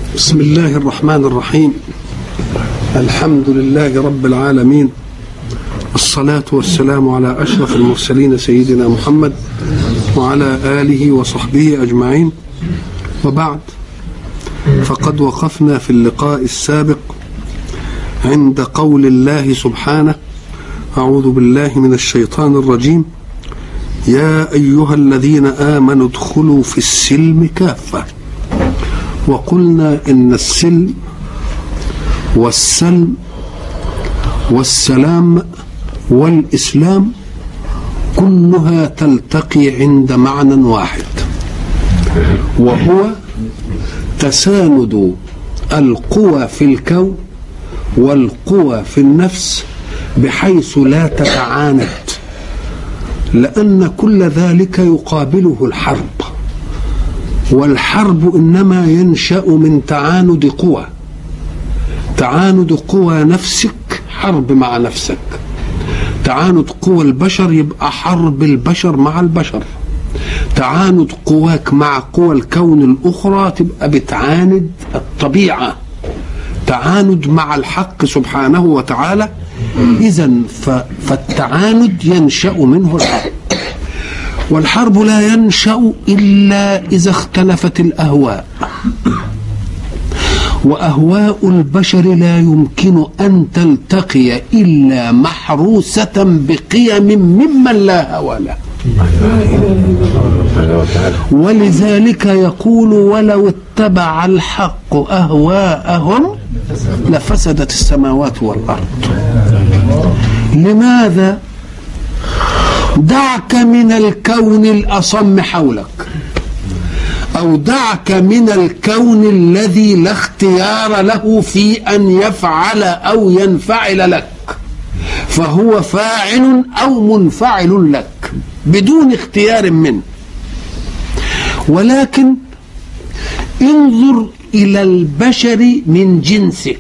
بسم الله الرحمن الرحيم الحمد لله رب العالمين الصلاة والسلام على أشرف المرسلين سيدنا محمد وعلى آله وصحبه أجمعين وبعد فقد وقفنا في اللقاء السابق عند قول الله سبحانه أعوذ بالله من الشيطان الرجيم يا أيها الذين آمنوا ادخلوا في السلم كافة وقلنا إن السلم والسلم والسلام والإسلام كلها تلتقي عند معنى واحد وهو تساند القوى في الكون والقوى في النفس بحيث لا تتعاند لأن كل ذلك يقابله الحرب والحرب إنما ينشأ من تعاند قوى تعاند قوى نفسك حرب مع نفسك تعاند قوى البشر يبقى حرب البشر مع البشر تعاند قواك مع قوى الكون الأخرى تبقى بتعاند الطبيعة تعاند مع الحق سبحانه وتعالى إذا فالتعاند ينشأ منه الحرب والحرب لا ينشأ إلا إذا اختلفت الأهواء وأهواء البشر لا يمكن أن تلتقي إلا محروسة بقيم ممن لا هوى له ولذلك يقول ولو اتبع الحق أهواءهم لفسدت السماوات والأرض لماذا دعك من الكون الأصم حولك أو دعك من الكون الذي لا اختيار له في أن يفعل أو ينفعل لك فهو فاعل أو منفعل لك بدون اختيار منه ولكن انظر إلى البشر من جنسك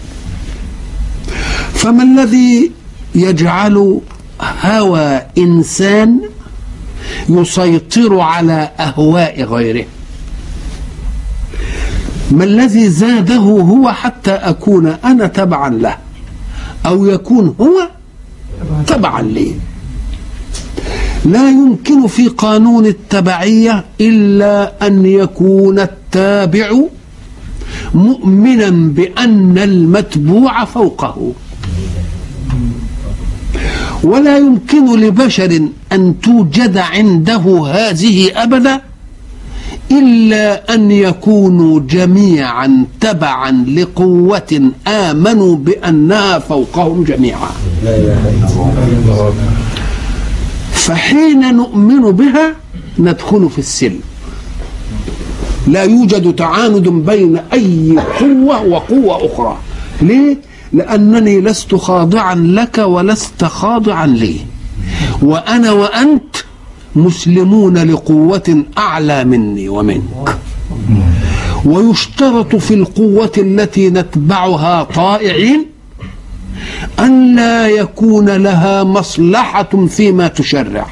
فما الذي يجعل هوى إنسان يسيطر على أهواء غيره ما الذي زاده هو حتى أكون أنا تبعا له أو يكون هو تبعا لي لا يمكن في قانون التبعية إلا أن يكون التابع مؤمنا بأن المتبوع فوقه ولا يمكن لبشر أن توجد عنده هذه أبدا إلا أن يكونوا جميعا تبعا لقوة آمنوا بأنها فوقهم جميعا فحين نؤمن بها ندخل في السلم لا يوجد تعاند بين أي قوة وقوة أخرى ليه؟ لأنني لست خاضعا لك ولست خاضعا لي وأنا وأنت مسلمون لقوة أعلى مني ومنك ويشترط في القوة التي نتبعها طائعين أن لا يكون لها مصلحة فيما تشرع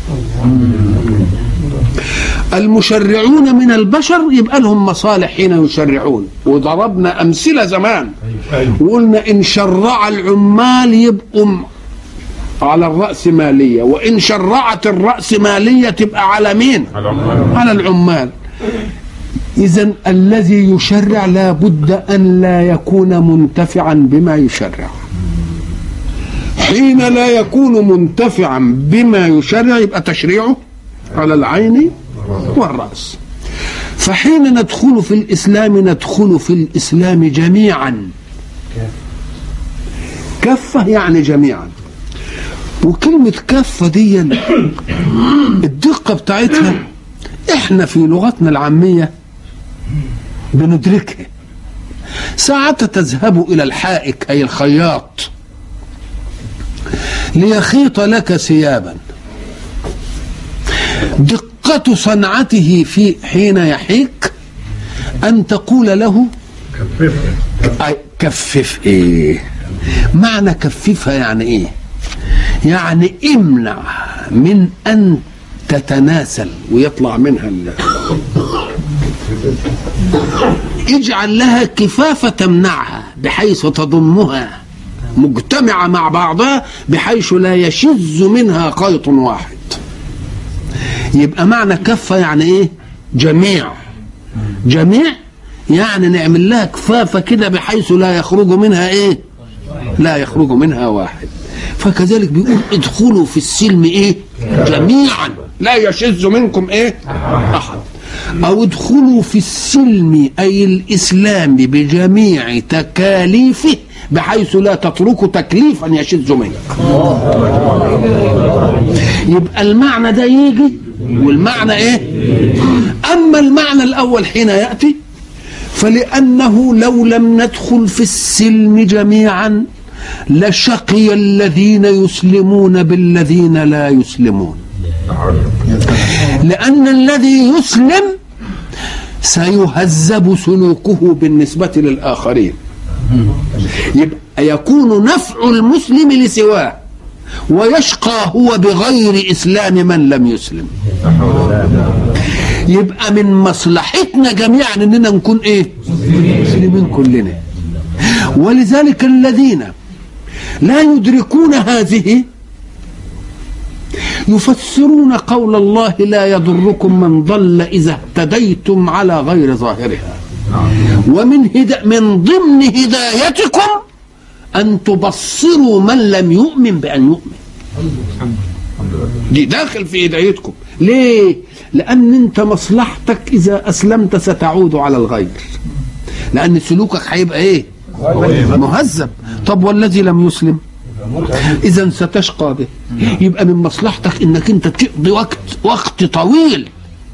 المشرعون من البشر يبقى لهم مصالح حين يشرعون وضربنا أمثلة زمان وقلنا إن شرع العمال يبقوا على الرأسمالية وإن شرعت الرأسمالية تبقى على مين على العمال إذا الذي يشرع لا بد أن لا يكون منتفعا بما يشرع حين لا يكون منتفعا بما يشرع يبقى تشريعه على العين والرأس فحين ندخل في الإسلام ندخل في الإسلام جميعا كفة يعني جميعا وكلمة كافة دي الدقة بتاعتها احنا في لغتنا العامية بندركها ساعة تذهب إلى الحائك أي الخياط ليخيط لك ثيابا دقة صنعته في حين يحيك أن تقول له كفف كفف إيه معنى كففها يعني إيه يعني امنع من أن تتناسل ويطلع منها اجعل لها كفافة تمنعها بحيث تضمها مجتمعة مع بعضها بحيث لا يشذ منها خيط واحد يبقى معنى كفة يعني ايه جميع جميع يعني نعمل لها كفافة كده بحيث لا يخرج منها ايه لا يخرج منها واحد فكذلك بيقول ادخلوا في السلم ايه جميعا لا يشذ منكم ايه احد او ادخلوا في السلم اي الاسلام بجميع تكاليفه بحيث لا تتركوا تكليفا يشذ منك يبقى المعنى ده يجي والمعنى ايه اما المعنى الاول حين ياتي فلانه لو لم ندخل في السلم جميعا لشقي الذين يسلمون بالذين لا يسلمون لأن الذي يسلم سيهذب سلوكه بالنسبة للآخرين يبقى يكون نفع المسلم لسواه ويشقى هو بغير إسلام من لم يسلم يبقى من مصلحتنا جميعا اننا نكون ايه مسلمين كلنا ولذلك الذين لا يدركون هذه يفسرون قول الله لا يضركم من ضل اذا اهتديتم على غير ظاهرها ومن هدا من ضمن هدايتكم ان تبصروا من لم يؤمن بان يؤمن دي داخل في هدايتكم ليه لان انت مصلحتك اذا اسلمت ستعود على الغير لان سلوكك هيبقى ايه مهذب طب والذي لم يسلم اذا ستشقى به يبقى من مصلحتك انك انت تقضي وقت وقت طويل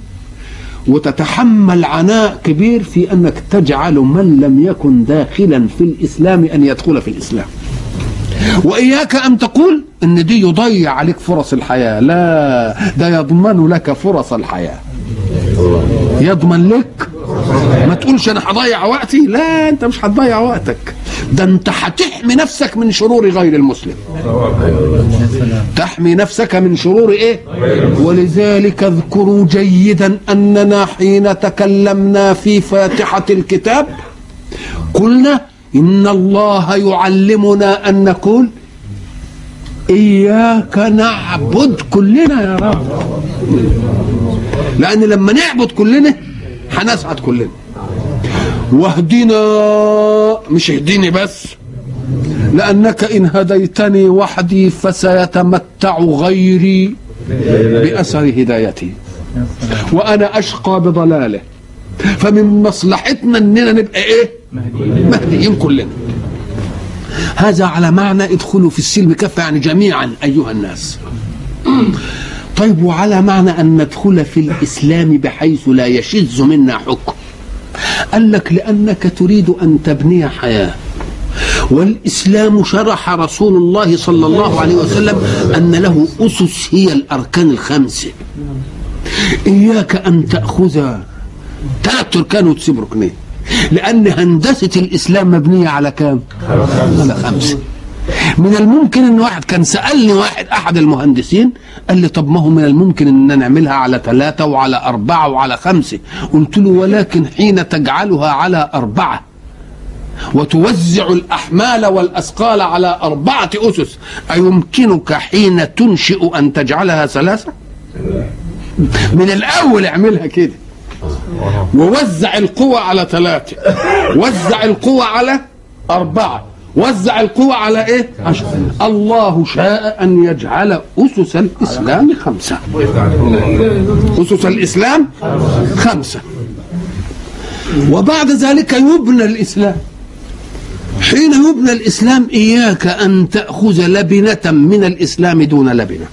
وتتحمل عناء كبير في انك تجعل من لم يكن داخلا في الاسلام ان يدخل في الاسلام واياك ان تقول ان دي يضيع عليك فرص الحياه لا ده يضمن لك فرص الحياه يضمن لك ما تقولش انا هضيع وقتي لا انت مش هتضيع وقتك ده انت هتحمي نفسك من شرور غير المسلم تحمي نفسك من شرور ايه ولذلك اذكروا جيدا اننا حين تكلمنا في فاتحه الكتاب قلنا ان الله يعلمنا ان نقول اياك نعبد كلنا يا رب لان لما نعبد كلنا هنسعد كلنا واهدنا مش اهديني بس لأنك إن هديتني وحدي فسيتمتع غيري بأثر هدايتي وأنا أشقى بضلاله فمن مصلحتنا إننا نبقى إيه مهديين كلنا هذا على معنى ادخلوا في السلم كفة يعني جميعا أيها الناس طيب وعلى معنى أن ندخل في الإسلام بحيث لا يشذ منا حكم قال لك لأنك تريد أن تبني حياة والإسلام شرح رسول الله صلى الله عليه وسلم أن له أسس هي الأركان الخمسة إياك أن تأخذ ثلاث أركان وتسيب ركنين لأن هندسة الإسلام مبنية على كام؟ على خمسة من الممكن ان واحد كان سالني واحد احد المهندسين قال لي طب ما هو من الممكن ان نعملها على ثلاثه وعلى اربعه وعلى خمسه قلت له ولكن حين تجعلها على اربعه وتوزع الاحمال والاثقال على اربعه اسس ايمكنك حين تنشئ ان تجعلها ثلاثه من الاول اعملها كده ووزع القوى على ثلاثه وزع القوى على اربعه وزع القوى على ايه عشر الله شاء ان يجعل اسس الاسلام خمسه اسس الاسلام خمسه وبعد ذلك يبنى الاسلام حين يبنى الاسلام اياك ان تاخذ لبنه من الاسلام دون لبنه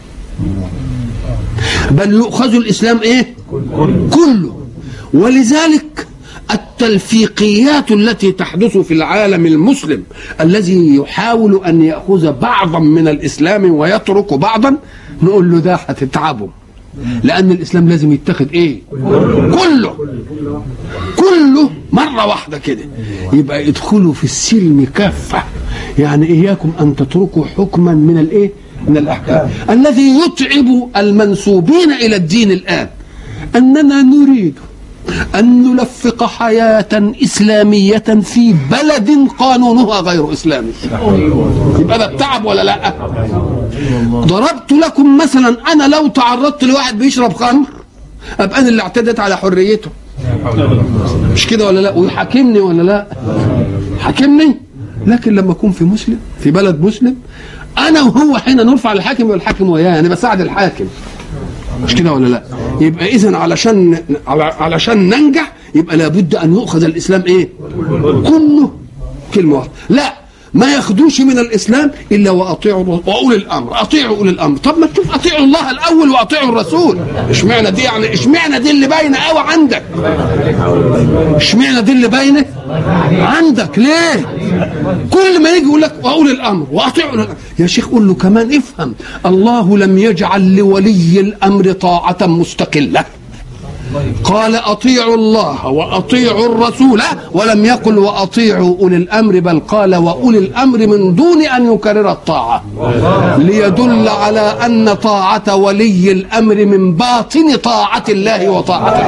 بل يؤخذ الاسلام ايه كله ولذلك التلفيقيات التي تحدث في العالم المسلم الذي يحاول ان ياخذ بعضا من الاسلام ويترك بعضا نقول له ده هتتعبوا لان الاسلام لازم يتخذ ايه كله كله مره واحده كده يبقى ادخلوا في السلم كافه يعني اياكم ان تتركوا حكما من الايه من الاحكام الذي يتعب المنسوبين الى الدين الان اننا نريد أن نلفق حياة إسلامية في بلد قانونها غير إسلامي يبقى ده التعب ولا لا ضربت لكم مثلا أنا لو تعرضت لواحد بيشرب خمر أبقى أنا اللي اعتدت على حريته مش كده ولا لا ويحاكمني ولا لا حاكمني لكن لما اكون في مسلم في بلد مسلم انا وهو حين نرفع الحاكم والحاكم وياه انا بساعد الحاكم مش كده ولا لا يبقى اذا علشان علشان ننجح يبقى لابد ان يؤخذ الاسلام ايه كله كلمه واحده لا ما ياخدوش من الاسلام الا واطيعوا واولي الامر اطيعوا اولي الامر طب ما تشوف اطيعوا الله الاول واطيعوا الرسول اشمعنى دي يعني اشمعنى دي اللي باينه قوي عندك اشمعنى دي اللي باينه عندك ليه كل ما يجي يقول لك واولي الامر واطيعوا الامر يا شيخ قول له كمان افهم الله لم يجعل لولي الامر طاعه مستقله قال اطيعوا الله واطيعوا الرسول ولم يقل واطيعوا اولي الامر بل قال واولي الامر من دون ان يكرر الطاعه ليدل على ان طاعه ولي الامر من باطن طاعه الله وطاعه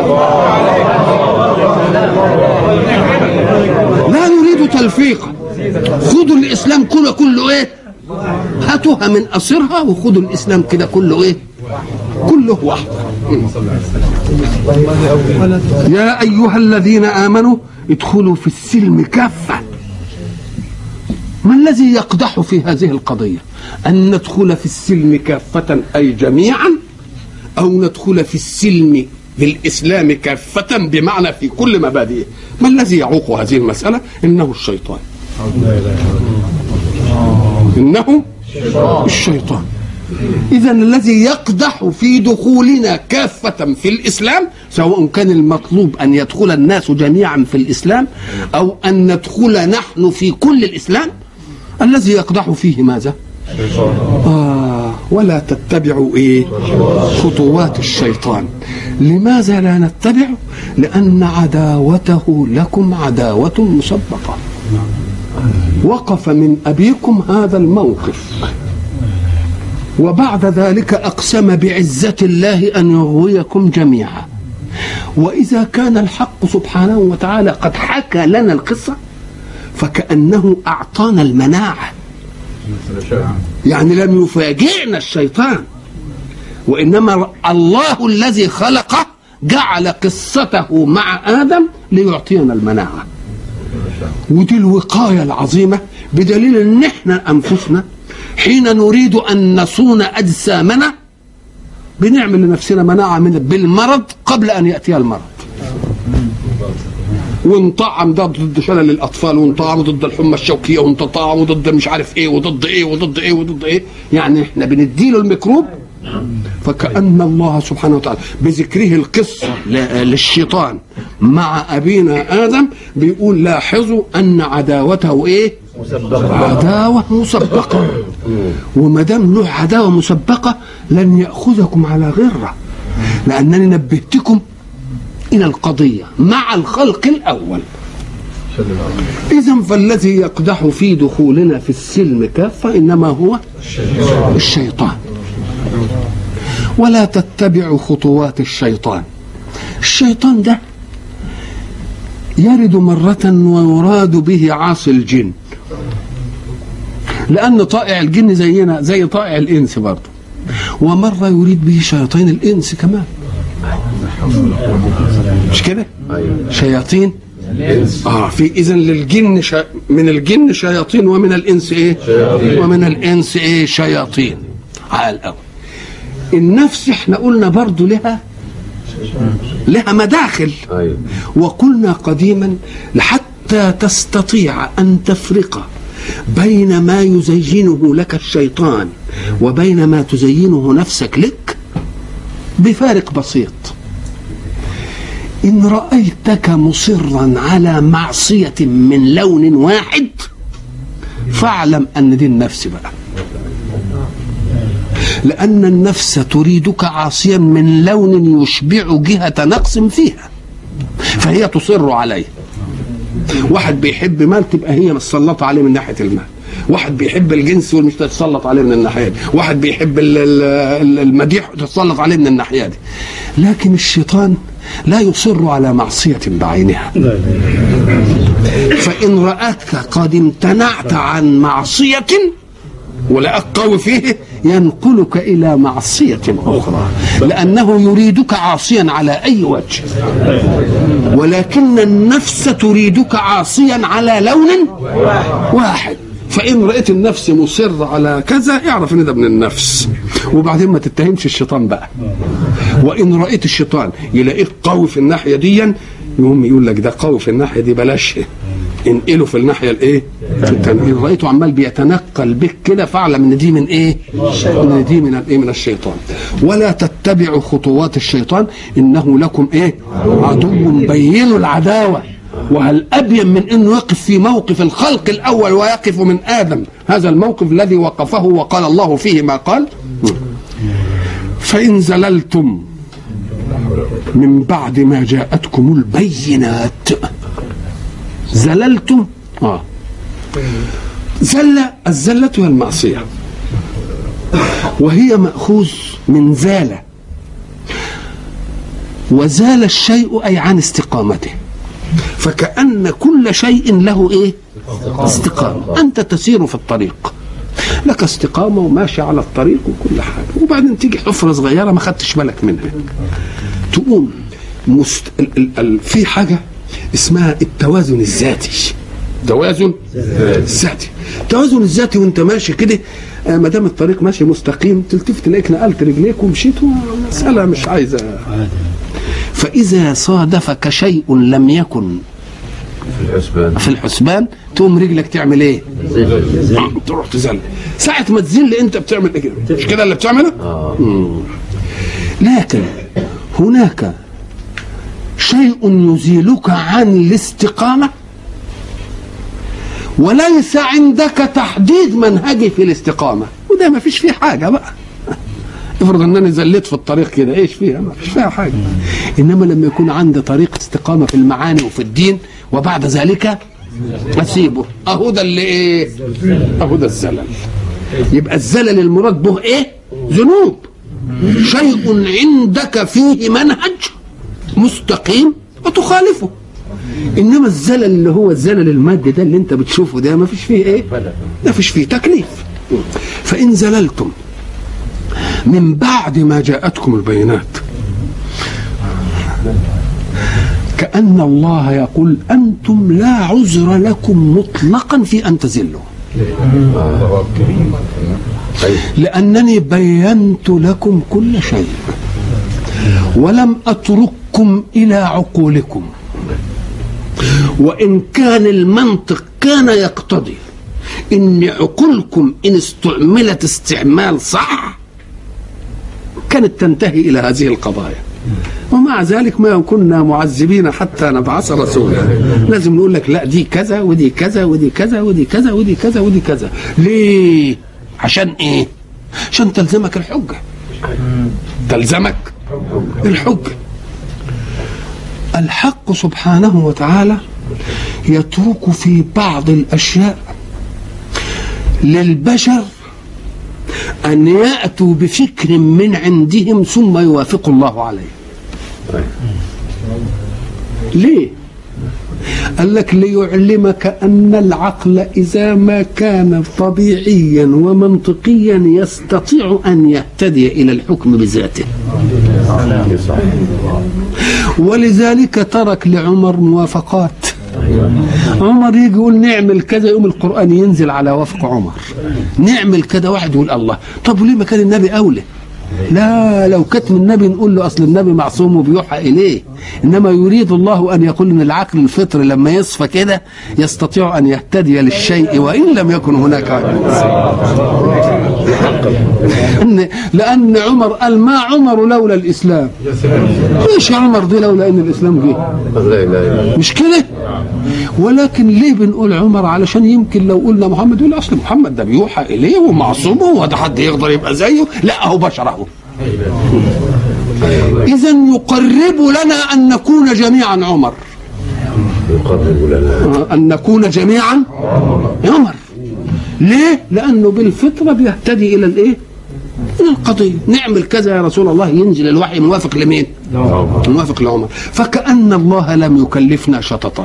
لا نريد تلفيقا خذوا الاسلام كله كله ايه هاتوها من قصرها وخذوا الاسلام كده كله ايه كله واحده يا ايها الذين امنوا ادخلوا في السلم كافه ما الذي يقدح في هذه القضيه ان ندخل في السلم كافه اي جميعا او ندخل في السلم في الاسلام كافه بمعنى في كل مبادئه ما الذي يعوق هذه المساله انه الشيطان انه الشيطان إذا الذي يقدح في دخولنا كافة في الإسلام سواء كان المطلوب أن يدخل الناس جميعا في الإسلام أو أن ندخل نحن في كل الإسلام الذي يقدح فيه ماذا؟ آه ولا تتبعوا إيه؟ خطوات الشيطان لماذا لا نتبع؟ لأن عداوته لكم عداوة مسبقة وقف من أبيكم هذا الموقف وبعد ذلك أقسم بعزة الله أن يغويكم جميعا وإذا كان الحق سبحانه وتعالى قد حكى لنا القصة فكأنه أعطانا المناعة يعني لم يفاجئنا الشيطان وإنما الله الذي خلقه جعل قصته مع آدم ليعطينا المناعة ودي الوقاية العظيمة بدليل ان احنا انفسنا حين نريد ان نصون اجسامنا بنعمل لنفسنا مناعه من بالمرض قبل ان ياتي المرض ونطعم ده ضد شلل الاطفال ونطعم ضد الحمى الشوكيه ونطعم ضد مش عارف ايه وضد ايه وضد ايه وضد ايه يعني احنا بنديله الميكروب فكأن الله سبحانه وتعالى بذكره القصة للشيطان مع أبينا آدم بيقول لاحظوا أن عداوته إيه مسبقة. عداوة مسبقة وما دام له عداوة مسبقة لن يأخذكم على غرة لأنني نبهتكم إلى القضية مع الخلق الأول إذا فالذي يقدح في دخولنا في السلم كافة إنما هو الشيطان ولا تتبعوا خطوات الشيطان الشيطان ده يرد مرة ويراد به عاصي الجن لأن طائع الجن زينا زي طائع الإنس برضه ومرة يريد به شياطين الإنس كمان مش كده؟ شياطين اه في اذا للجن شا... من الجن شياطين ومن الانس ايه؟ شياطين. ومن الانس ايه؟ شياطين عال قوي النفس احنا قلنا برضو لها لها مداخل وقلنا قديما حتى تستطيع ان تفرق بين ما يزينه لك الشيطان وبين ما تزينه نفسك لك بفارق بسيط إن رأيتك مصرا على معصية من لون واحد فاعلم أن دي النفس بقى لأن النفس تريدك عاصيا من لون يشبع جهة نقص فيها فهي تصر عليه واحد بيحب مال تبقى هي مسلطة عليه من ناحية المال واحد بيحب الجنس والمش تتسلط عليه من الناحيه دي واحد بيحب ال- ال- المديح تتسلط عليه من الناحيه دي لكن الشيطان لا يصر على معصيه بعينها فان راك قد امتنعت عن معصيه ولقاك قوي فيه ينقلك الى معصيه اخرى لانه يريدك عاصيا على اي وجه ولكن النفس تريدك عاصيا على لون واحد فان رايت النفس مصر على كذا اعرف ان ده من النفس وبعدين ما تتهمش الشيطان بقى وان رايت الشيطان يلاقيك قوي في الناحيه دي يقوم يقول لك ده قوي في الناحيه دي بلاش انقله في الناحيه الايه؟ التانية. ان رايته عمال بيتنقل بك كده فاعلم ان دي من ايه؟ ان دي من الايه؟ من الشيطان. ولا تتبعوا خطوات الشيطان انه لكم ايه؟ عدو بين العداوه. وهل ابين من انه يقف في موقف الخلق الاول ويقف من ادم هذا الموقف الذي وقفه وقال الله فيه ما قال فان زللتم من بعد ما جاءتكم البينات زللتم اه زل الزلة هي المعصية وهي مأخوذ من زال وزال الشيء أي عن استقامته فكأن كل شيء له إيه استقامة أنت تسير في الطريق لك استقامة وماشي على الطريق وكل حاجة وبعدين تيجي حفرة صغيرة ما خدتش بالك منها تقوم مست... ال... ال... ال... في حاجة اسمها التوازن الذاتي توازن ذاتي التوازن الذاتي وانت ماشي كده آه، ما دام الطريق ماشي مستقيم تلتفت تلاقيك نقلت رجليك ومشيت مسألة مش عايزة فإذا صادفك شيء لم يكن الحسبان في الحسبان تقوم رجلك تعمل ايه؟ تروح تزل ساعة ما تزل انت بتعمل ايه كده؟ مش كده اللي بتعمله؟ مم. لكن هناك شيء يزيلك عن الاستقامة وليس عندك تحديد منهجي في الاستقامة وده ما فيش فيه حاجة بقى افرض انني زليت في الطريق كده ايش فيها ما فيش فيها حاجة انما لما يكون عندي طريق استقامة في المعاني وفي الدين وبعد ذلك اسيبه اهو ده اللي ايه اهو ده الزلل يبقى الزلل المراد به ايه ذنوب شيء عندك فيه منهج مستقيم وتخالفه انما الزلل اللي هو الزلل المادي ده اللي انت بتشوفه ده ما فيش فيه ايه ما فيش فيه تكليف فان زللتم من بعد ما جاءتكم البينات كأن الله يقول أنتم لا عذر لكم مطلقا في أن تزلوا لأنني بينت لكم كل شيء ولم أترككم إلى عقولكم وإن كان المنطق كان يقتضي إن عقولكم إن استعملت استعمال صح كانت تنتهي إلى هذه القضايا ومع ذلك ما كنا معذبين حتى نبعث رسولا لازم نقول لك لا دي كذا ودي كذا ودي كذا ودي كذا ودي كذا ودي كذا ليه عشان ايه عشان تلزمك الحجة تلزمك الحجة الحق سبحانه وتعالى يترك في بعض الأشياء للبشر أن يأتوا بفكر من عندهم ثم يوافق الله عليه ليه قال لك ليعلمك أن العقل إذا ما كان طبيعيا ومنطقيا يستطيع أن يهتدي إلى الحكم بذاته ولذلك ترك لعمر موافقات عمر يجي يقول نعمل كذا يوم القرآن ينزل على وفق عمر نعمل كذا واحد يقول الله طب وليه ما كان النبي أولى لا لو كتم النبي نقول له اصل النبي معصوم وبيوحى اليه انما يريد الله ان يقول ان العقل الفطري لما يصفى كده يستطيع ان يهتدي للشيء وان لم يكن هناك إن لان عمر قال ما عمر لولا الاسلام ليش يا عمر دي لولا ان الاسلام جه لا لا مش كده ولكن ليه بنقول عمر علشان يمكن لو قلنا محمد يقول اصل محمد ده بيوحى اليه ومعصوم هو ده حد يقدر يبقى زيه لا هو بشر اهو اذا يقرب لنا ان نكون جميعا عمر يقرب لنا ان نكون جميعا عمر ليه لانه بالفطره بيهتدي الى الايه الى القضيه نعمل كذا يا رسول الله ينزل الوحي موافق لمين موافق لعمر فكأن الله لم يكلفنا شططا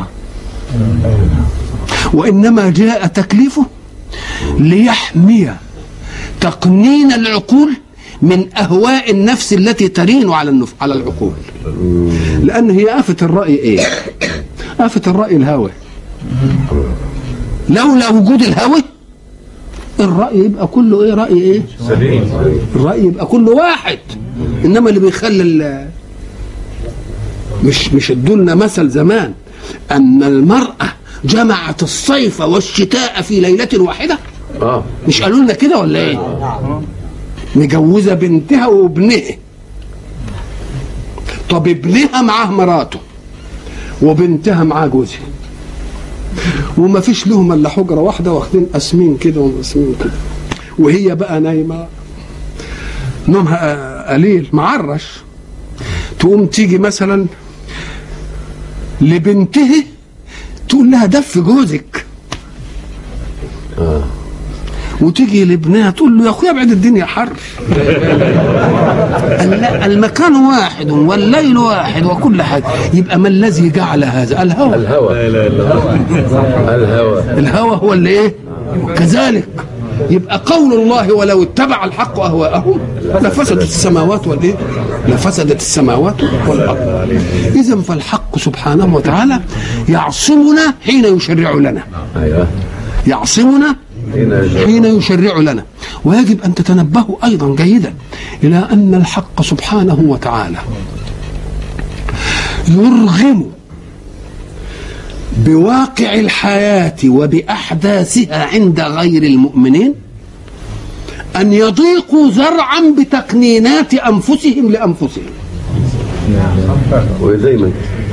وإنما جاء تكليفه ليحمي تقنين العقول من أهواء النفس التي ترين على النف... على العقول لأن هي آفة الرأي إيه آفة الرأي الهوى لولا وجود الهوى الرأي يبقى كله إيه رأي إيه سليم الرأي يبقى كله واحد إنما اللي بيخلي ال- مش مش ادولنا مثل زمان أن المرأة جمعت الصيف والشتاء في ليلة واحدة اه مش قالوا لنا كده ولا ايه مجوزة بنتها وابنها طب ابنها معاه مراته وبنتها معاه جوزها وما فيش لهم الا حجره واحده واخدين قاسمين كده ومقسمين كده وهي بقى نايمه نومها آه، قليل معرش تقوم تيجي مثلا لبنته تقول لها دف جوزك وتيجي لابنها تقول له يا اخويا ابعد الدنيا حر الل- المكان واحد والليل واحد وكل حاجه يبقى ما الذي جعل هذا الهوى الهوى لا لا الهوى الهوى هو اللي ايه كذلك يبقى قول الله ولو اتبع الحق اهواءهم لفسدت السماوات والايه لفسدت السماوات والارض اذا فالحق سبحانه وتعالى يعصمنا حين يشرع لنا ايوه يعصمنا حين يجب. حين يشرع لنا ويجب ان تتنبهوا ايضا جيدا الى ان الحق سبحانه وتعالى يرغم بواقع الحياه وباحداثها عند غير المؤمنين ان يضيقوا زرعا بتقنينات انفسهم لانفسهم ودايما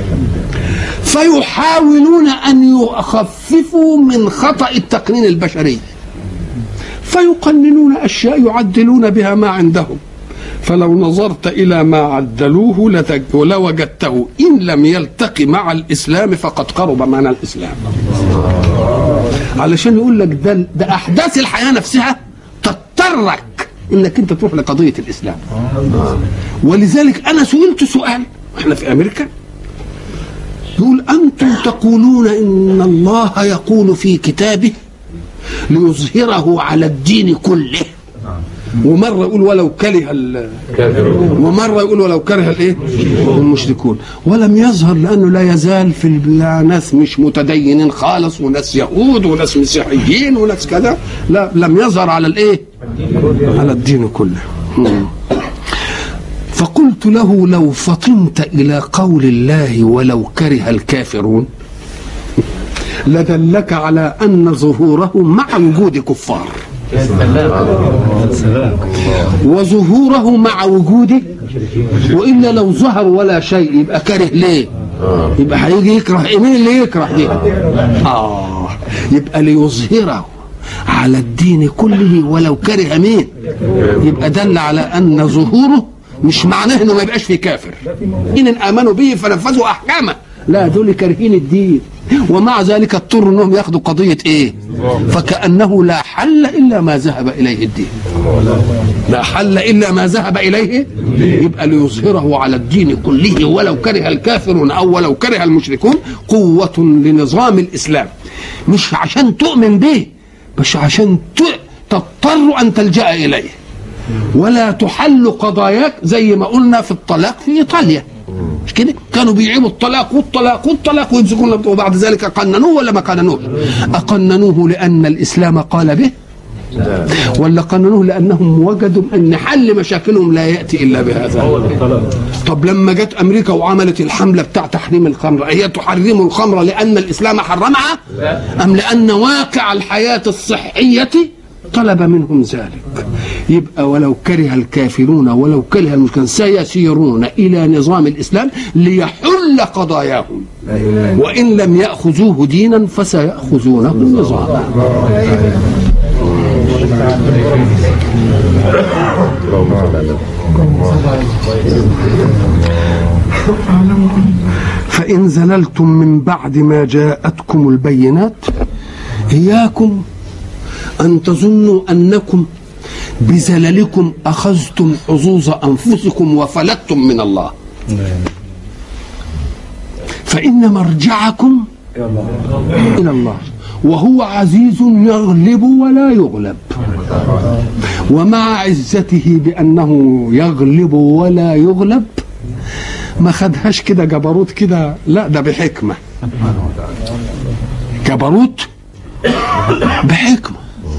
فيحاولون ان يخففوا من خطا التقنين البشري فيقننون اشياء يعدلون بها ما عندهم فلو نظرت الى ما عدلوه لتج- لوجدته ان لم يلتقي مع الاسلام فقد قرب معنى الاسلام علشان يقول لك ده ده احداث الحياه نفسها تضطرك انك انت تروح لقضيه الاسلام ولذلك انا سئلت سؤال احنا في امريكا يقول أنتم تقولون إن الله يقول في كتابه ليظهره على الدين كله ومرة يقول ولو كره ال- كافرون ومرة يقول ولو كره الايه المشركون ولم يظهر لأنه لا يزال في البلاد ناس مش متدينين خالص وناس يهود وناس مسيحيين وناس كذا لا لم يظهر على الايه على الدين كله مم. فقلت له لو فطنت إلى قول الله ولو كره الكافرون لدلك على أن ظهوره مع وجود كفار وظهوره مع وجوده وإلا لو ظهر ولا شيء يبقى كاره ليه يبقى هيجي يكره إيه؟ مين اللي يكره دي آه يبقى ليظهره على الدين كله ولو كره مين يبقى دل على أن ظهوره مش معناه انه ما يبقاش في كافر ان امنوا به فنفذوا احكامه لا دول كارهين الدين ومع ذلك اضطروا انهم ياخذوا قضيه ايه فكانه لا حل الا ما ذهب اليه الدين لا حل الا ما ذهب اليه يبقى ليظهره على الدين كله ولو كره الكافرون او ولو كره المشركون قوه لنظام الاسلام مش عشان تؤمن به بس عشان ت- تضطر ان تلجا اليه ولا تحل قضاياك زي ما قلنا في الطلاق في ايطاليا مش كده كانوا بيعيبوا الطلاق والطلاق والطلاق ويمسكون وبعد ذلك قننوه ولا ما قننوه اقننوه لان الاسلام قال به ولا قننوه لانهم وجدوا ان حل مشاكلهم لا ياتي الا بهذا طب لما جت امريكا وعملت الحمله بتاع تحريم الخمر هي تحرم الخمر لان الاسلام حرمها ام لان واقع الحياه الصحيه طلب منهم ذلك يبقى ولو كره الكافرون ولو كره المشركون سيسيرون الى نظام الاسلام ليحل قضاياهم وان لم ياخذوه دينا فسياخذونه نظاما اللهم صل على فإن زللتم من بعد ما جاءتكم البينات إياكم أن تظنوا أنكم بزللكم أخذتم حظوظ أنفسكم وفلتتم من الله فإن مرجعكم إلى الله وهو عزيز يغلب ولا يغلب ومع عزته بأنه يغلب ولا يغلب ما خدهاش كده جبروت كده لا ده بحكمة جبروت بحكمة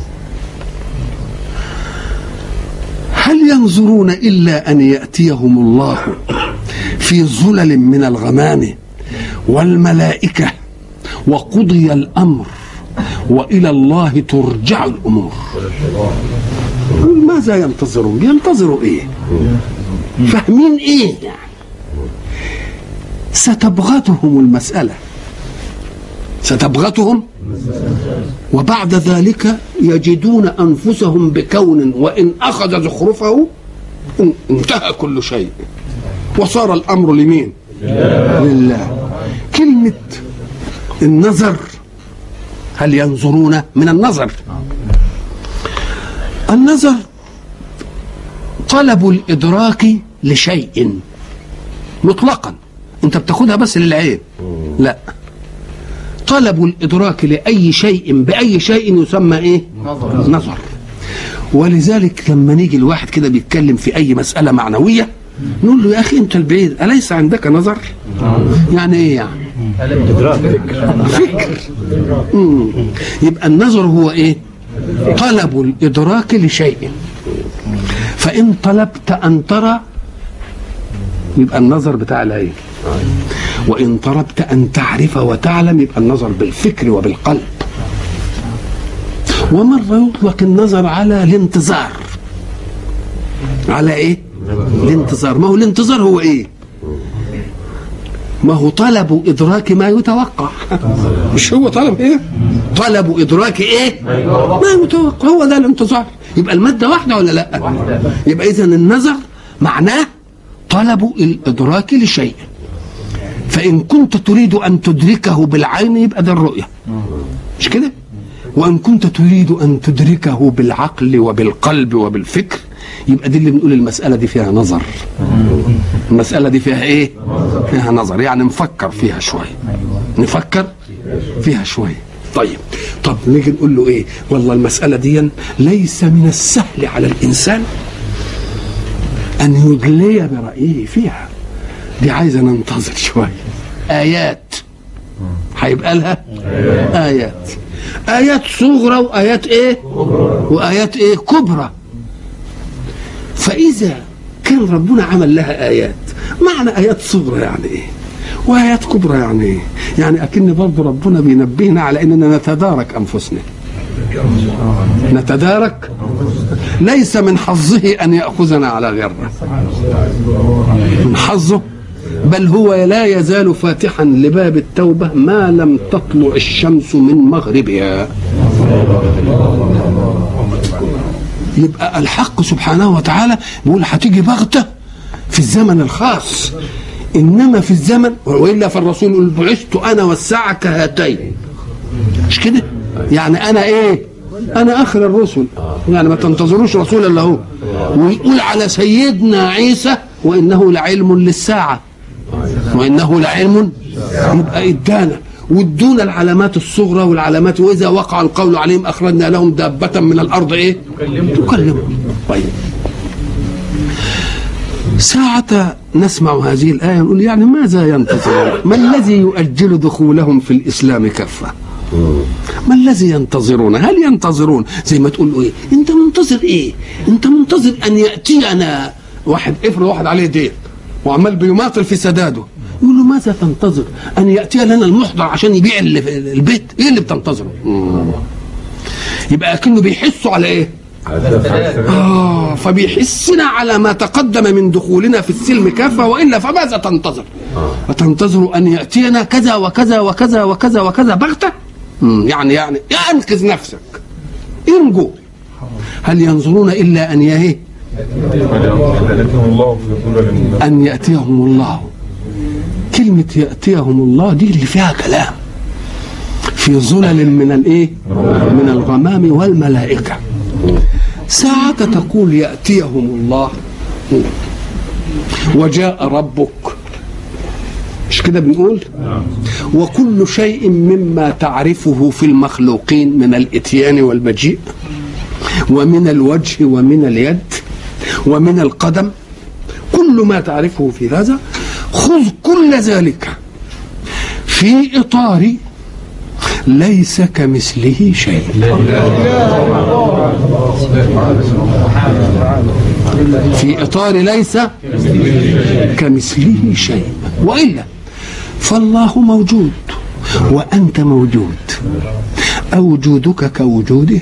هل ينظرون إلا أن يأتيهم الله في ظلل من الغمام والملائكة وقضي الأمر وإلى الله ترجع الأمور ماذا ينتظرون ينتظروا إيه فاهمين إيه يعني ستبغتهم المسألة ستبغتهم وبعد ذلك يجدون أنفسهم بكون وإن أخذ زخرفه انتهى كل شيء وصار الأمر لمين لله كلمة النظر هل ينظرون من النظر النظر طلب الإدراك لشيء مطلقا انت بتاخدها بس للعين لا طلب الإدراك لأي شيء بأي شيء يسمى إيه نظر, نظر. ولذلك لما نيجي الواحد كده بيتكلم في أي مسألة معنوية نقول له يا أخي أنت البعيد أليس عندك نظر يعني إيه يعني فكر مم. يبقى النظر هو إيه طلب الإدراك لشيء فإن طلبت أن ترى يبقى النظر بتاع العين وإن طلبت أن تعرف وتعلم يبقى النظر بالفكر وبالقلب ومرة يطلق النظر على الانتظار على ايه الانتظار ما هو الانتظار هو ايه ما هو طلب ادراك ما يتوقع مش هو طلب ايه طلب ادراك ايه ما يتوقع هو ده الانتظار يبقى الماده واحده ولا لا يبقى اذا النظر معناه طلب الادراك لشيء فان كنت تريد ان تدركه بالعين يبقى ده الرؤيه مش كده وان كنت تريد ان تدركه بالعقل وبالقلب وبالفكر يبقى دي اللي بنقول المساله دي فيها نظر المساله دي فيها ايه فيها نظر يعني نفكر فيها شويه نفكر فيها شويه طيب طب نيجي نقول له ايه والله المساله دي ليس من السهل على الانسان ان يجلي برايه فيها دي عايزه ننتظر شويه ايات هيبقى لها ايات ايات صغرى وايات ايه وايات ايه كبرى فاذا كان ربنا عمل لها ايات معنى ايات صغرى يعني ايه وايات كبرى يعني ايه يعني اكن برضه ربنا بينبهنا على اننا نتدارك انفسنا نتدارك ليس من حظه ان ياخذنا على غره من حظه بل هو لا يزال فاتحا لباب التوبة ما لم تطلع الشمس من مغربها يبقى الحق سبحانه وتعالى بيقول هتيجي بغتة في الزمن الخاص إنما في الزمن وإلا فالرسول يقول بعثت أنا والساعة كهاتين مش كده يعني أنا إيه أنا آخر الرسل يعني ما تنتظروش رسول إلا هو ويقول على سيدنا عيسى وإنه لعلم للساعة وانه لعلم يبقى ادانا وادونا العلامات الصغرى والعلامات واذا وقع القول عليهم اخرجنا لهم دابه من الارض ايه؟ تكلمهم طيب ساعة نسمع هذه الآية نقول يعني ماذا ينتظرون؟ ما الذي يؤجل دخولهم في الإسلام كفة؟ ما الذي ينتظرون؟ هل ينتظرون زي ما تقول ايه؟ أنت منتظر إيه؟ أنت منتظر أن يأتينا واحد افرض واحد عليه دين وعمال بيماطل في سداده يقول له ماذا تنتظر ان ياتي لنا المحضر عشان يبيع اللي في البيت ايه اللي بتنتظره يبقى اكنه بيحسوا على ايه آه فبيحسنا على ما تقدم من دخولنا في السلم كافة وإلا فماذا تنتظر أتنتظر أن يأتينا كذا وكذا وكذا وكذا وكذا بغتة يعني يعني أنقذ نفسك انجو هل ينظرون إلا أن يهيه أن يأتيهم الله كلمة يأتيهم الله دي اللي فيها كلام في ظلل من الايه من الغمام والملائكه ساعة تقول يأتيهم الله وجاء ربك مش كده بنقول وكل شيء مما تعرفه في المخلوقين من الاتيان والمجيء ومن الوجه ومن اليد ومن القدم كل ما تعرفه في هذا خذ كل ذلك في اطار ليس كمثله شيء في اطار ليس كمثله شيء والا فالله موجود وانت موجود أوجودك كوجوده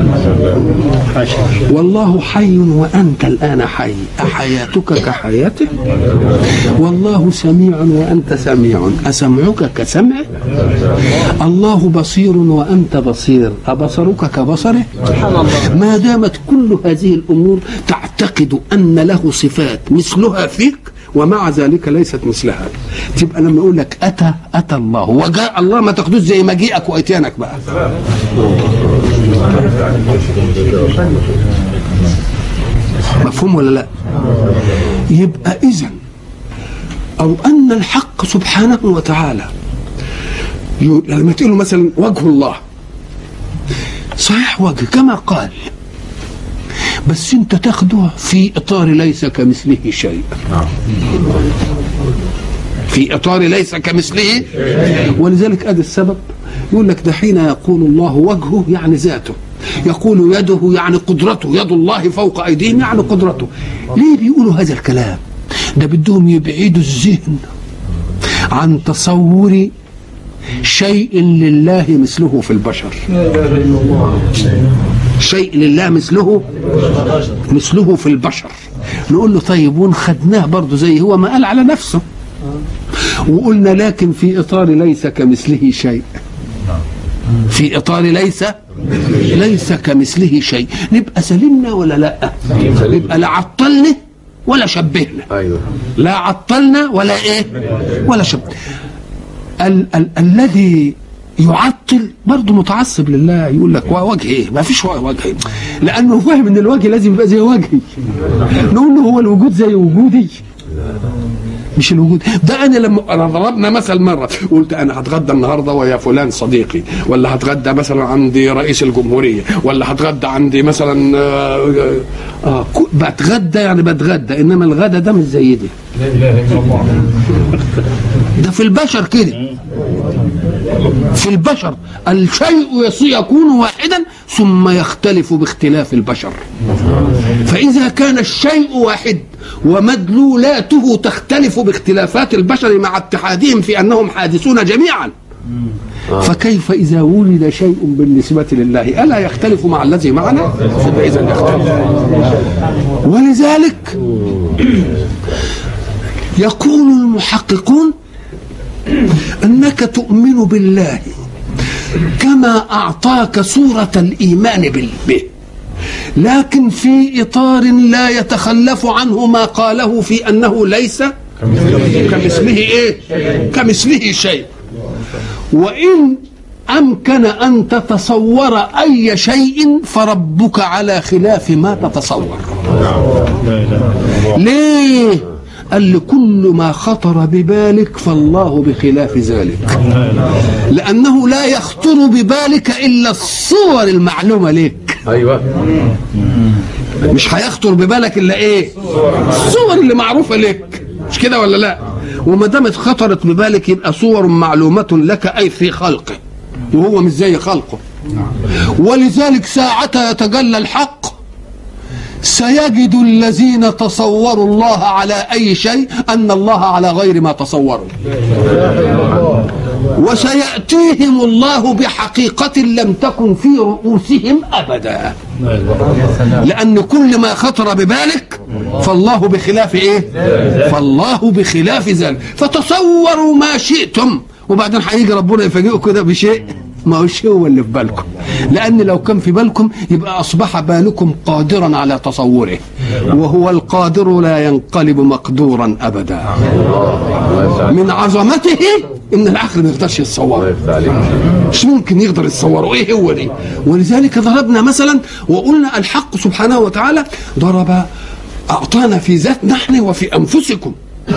والله حي وأنت الآن حي أحياتك كحياته والله سميع وأنت سميع أسمعك كسمعه الله بصير وأنت بصير أبصرك كبصره ما دامت كل هذه الأمور تعتقد أن له صفات مثلها فيك ومع ذلك ليست مثلها تبقى لما اقول لك اتى اتى الله وجاء الله ما تاخدوش زي مجيئك واتيانك بقى مفهوم ولا لا يبقى اذا او ان الحق سبحانه وتعالى لما تقول مثلا وجه الله صحيح وجه كما قال بس انت تاخده في اطار ليس كمثله شيء في اطار ليس كمثله ولذلك ادي السبب يقول لك ده حين يقول الله وجهه يعني ذاته يقول يده يعني قدرته يد الله فوق ايديهم يعني قدرته ليه بيقولوا هذا الكلام ده بدهم يبعدوا الذهن عن تصور شيء لله مثله في البشر شيء لله مثله مثله في البشر نقول له طيب ونخدناه برضه زي هو ما قال على نفسه وقلنا لكن في اطار ليس كمثله شيء في اطار ليس ليس كمثله شيء نبقى سلمنا ولا لا نبقى لا عطلنا ولا شبهنا ايوه لا عطلنا ولا ايه ولا شبه ال- ال- الذي يعطل برضه متعصب لله يقول لك وجه ايه ما فيش وجه إيه؟ لانه فاهم ان الوجه لازم يبقى زي وجهي نقول له هو الوجود زي وجودي مش الوجود ده انا لما أنا ضربنا مثل مره قلت انا هتغدى النهارده ويا فلان صديقي ولا هتغدى مثلا عندي رئيس الجمهوريه ولا هتغدى عندي مثلا آه آه كو- بتغدى يعني بتغدى انما الغدا ده مش زي دي ده في البشر كده في البشر الشيء يص- يكون واحدا ثم يختلف باختلاف البشر فإذا كان الشيء واحد ومدلولاته تختلف باختلافات البشر مع اتحادهم في أنهم حادثون جميعا فكيف إذا ولد شيء بالنسبة لله ألا يختلف مع الذي معنا فإذا يختلف ولذلك يقول المحققون انك تؤمن بالله كما اعطاك صوره الايمان بال- به لكن في اطار لا يتخلف عنه ما قاله في انه ليس كمثله ايه كمثله شيء وان امكن ان تتصور اي شيء فربك على خلاف ما تتصور ليه قال لكل ما خطر ببالك فالله بخلاف ذلك لأنه لا يخطر ببالك إلا الصور المعلومة لك ايوه مش هيخطر ببالك إلا إيه الصور اللي معروفة لك مش كده ولا لا وما دامت خطرت ببالك يبقى صور معلومة لك أي في خلقه وهو مش زي خلقه ولذلك ساعة يتجلى الحق سيجد الذين تصوروا الله على أي شيء أن الله على غير ما تصوروا وسيأتيهم الله بحقيقة لم تكن في رؤوسهم أبدا لأن كل ما خطر ببالك فالله بخلاف إيه فالله بخلاف ذلك فتصوروا ما شئتم وبعدين هيجي ربنا يفاجئكم كده بشيء ما هوش هو اللي في بالكم لأن لو كان في بالكم يبقى أصبح بالكم قادرا على تصوره وهو القادر لا ينقلب مقدورا أبدا من عظمته ان العقل ما يقدرش الله يتصوره يفتح عليك مش ممكن يقدر يتصوره ايه هو دي ولذلك ضربنا مثلا وقلنا الحق سبحانه وتعالى ضرب اعطانا في ذات نحن وفي انفسكم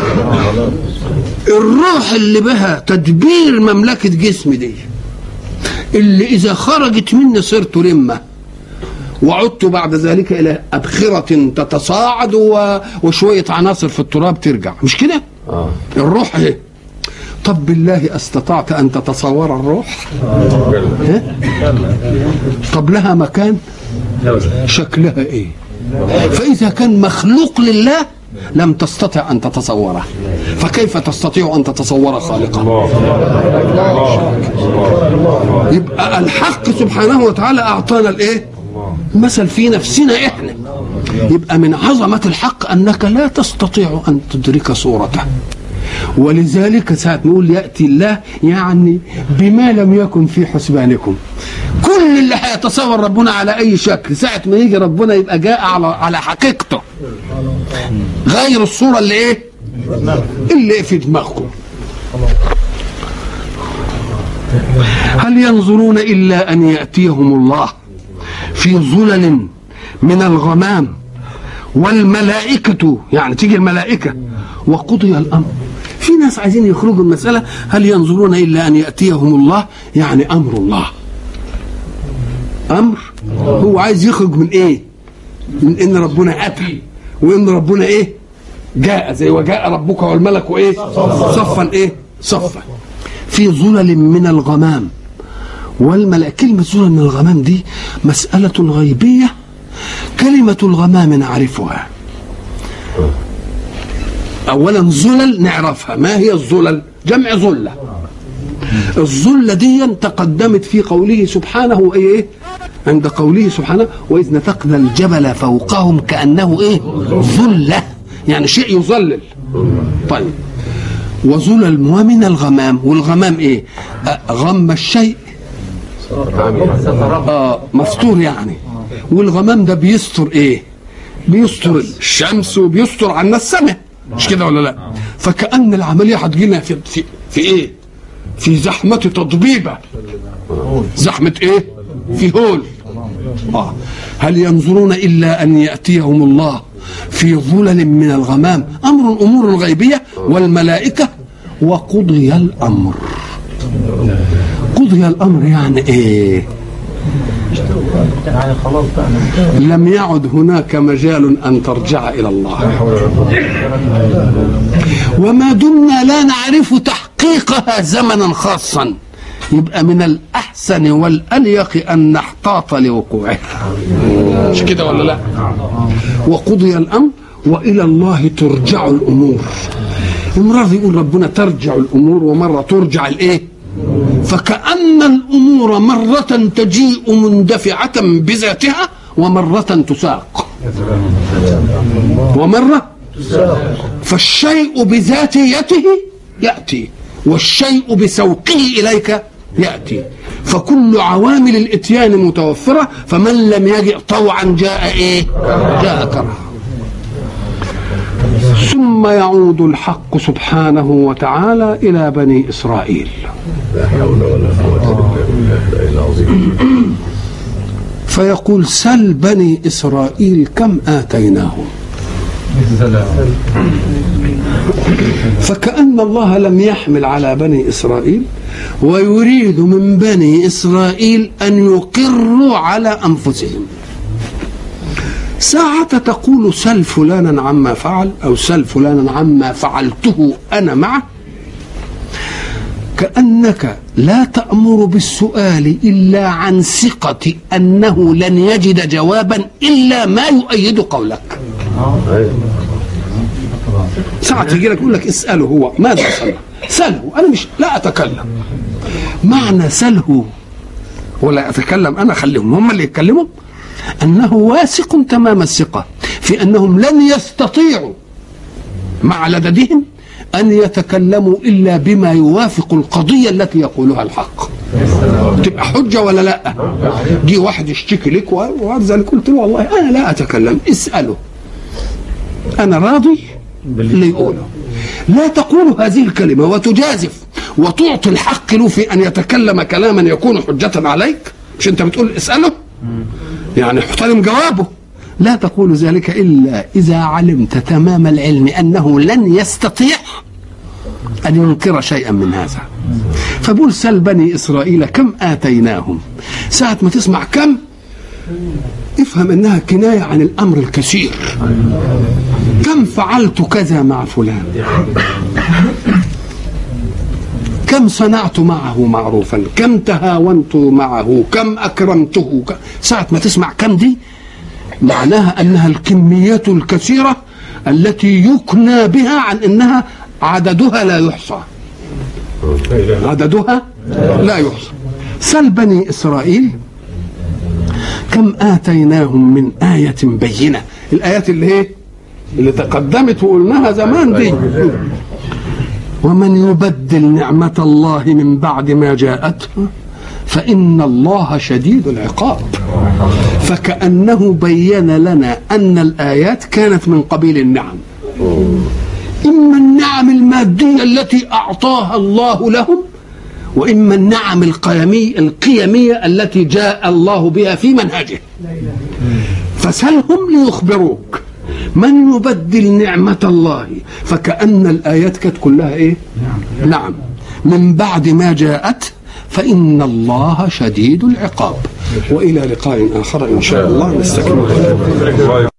الروح اللي بها تدبير مملكه جسم دي اللي اذا خرجت مني صرت رمه وعدت بعد ذلك الى ابخره تتصاعد و- وشويه عناصر في التراب ترجع مش كده اه الروح ايه طب بالله استطعت ان تتصور الروح ها؟ طب لها مكان شكلها ايه فاذا كان مخلوق لله لم تستطع ان تتصوره فكيف تستطيع ان تتصور خالقه يبقى الحق سبحانه وتعالى اعطانا الايه مثل في نفسنا احنا يبقى من عظمه الحق انك لا تستطيع ان تدرك صورته ولذلك ساعة نقول يأتي الله يعني بما لم يكن في حسبانكم كل اللي هيتصور ربنا على أي شكل ساعة ما يجي ربنا يبقى جاء على على حقيقته غير الصورة اللي إيه اللي في دماغكم هل ينظرون إلا أن يأتيهم الله في ظلل من الغمام والملائكة يعني تيجي الملائكة وقضي الأمر في ناس عايزين يخرجوا من المسألة هل ينظرون إلا أن يأتيهم الله يعني أمر الله أمر هو عايز يخرج من إيه من إن ربنا أتى وإن ربنا إيه جاء زي وجاء ربك والملك إيه صفا إيه صفا في ظلل من الغمام والملائكة كلمة ظلل من الغمام دي مسألة غيبية كلمة الغمام نعرفها أولا ظلل نعرفها ما هي الظلل جمع ظلة الظلة دي تقدمت في قوله سبحانه ايه عند قوله سبحانه وإذ نتقنا الجبل فوقهم كأنه ايه ظلة يعني شيء يظلل طيب وظلل ومن الغمام والغمام ايه آه، غم الشيء اه مستور يعني والغمام ده بيستر ايه بيستر الشمس وبيستر عنا السماء مش كده ولا لا فكأن العملية هتجينا في, في, في ايه في زحمة تضبيبة زحمة ايه في هول آه. هل ينظرون إلا أن يأتيهم الله في ظلل من الغمام أمر أمور غيبية والملائكة وقضي الأمر قضي الأمر يعني إيه يعني خلاص بقى لم يعد هناك مجال أن ترجع إلى الله وما دمنا لا نعرف تحقيقها زمنا خاصا يبقى من الأحسن والأليق أن نحتاط لوقوعها مش كده ولا لا وقضي الأمر وإلى الله ترجع الأمور مرة يقول ربنا ترجع الأمور ومرة ترجع الإيه فكأن الأمور مرة تجيء مندفعة بذاتها ومرة تساق ومرة فالشيء بذاتيته يأتي والشيء بسوقه إليك يأتي فكل عوامل الإتيان متوفرة فمن لم يجئ طوعا جاء إيه جاء كرها ثم يعود الحق سبحانه وتعالى إلى بني إسرائيل لا حول ولا قوة إلا بالله العظيم فيقول سل بني إسرائيل كم آتيناهم فكأن الله لم يحمل على بني إسرائيل ويريد من بني إسرائيل أن يقروا على أنفسهم ساعة تقول سل فلانا عما فعل أو سل فلانا عما فعلته أنا معه كأنك لا تأمر بالسؤال إلا عن ثقة أنه لن يجد جوابا إلا ما يؤيد قولك أيوة. ساعة يجي لك يقول لك اسأله هو ماذا سأله سأله أنا مش لا أتكلم معنى سله ولا أتكلم أنا خليهم هم اللي يتكلموا أنه واثق تمام الثقة في أنهم لن يستطيعوا مع لددهم أن يتكلموا إلا بما يوافق القضية التي يقولها الحق تبقى حجة ولا لا جه واحد يشتكي لك وبعد ذلك قلت له والله أنا لا أتكلم اسأله أنا راضي اللي يقوله لا تقول هذه الكلمة وتجازف وتعطي الحق له في ان يتكلم كلاما يكون حجه عليك مش انت بتقول اساله يعني احترم جوابه لا تقول ذلك الا اذا علمت تمام العلم انه لن يستطيع ان ينكر شيئا من هذا فبقول سل بني اسرائيل كم اتيناهم ساعه ما تسمع كم افهم انها كنايه عن الامر الكثير كم فعلت كذا مع فلان كم صنعت معه معروفا كم تهاونت معه كم اكرمته ك... ساعه ما تسمع كم دي معناها انها الكميات الكثيره التي يكنى بها عن انها عددها لا يحصى عددها لا يحصى سل بني اسرائيل كم اتيناهم من ايه بينه الايات اللي هي اللي تقدمت وقلناها زمان دي ومن يبدل نعمة الله من بعد ما جاءته فإن الله شديد العقاب فكأنه بين لنا أن الآيات كانت من قبيل النعم إما النعم المادية التي أعطاها الله لهم وإما النعم القيمية القيمية التي جاء الله بها في منهجه فسلهم ليخبروك من يبدل نعمة الله فكأن الآيات كانت كلها إيه نعم, نعم. من بعد ما جاءت فإن الله شديد العقاب وإلى لقاء آخر إن شاء الله نستكمل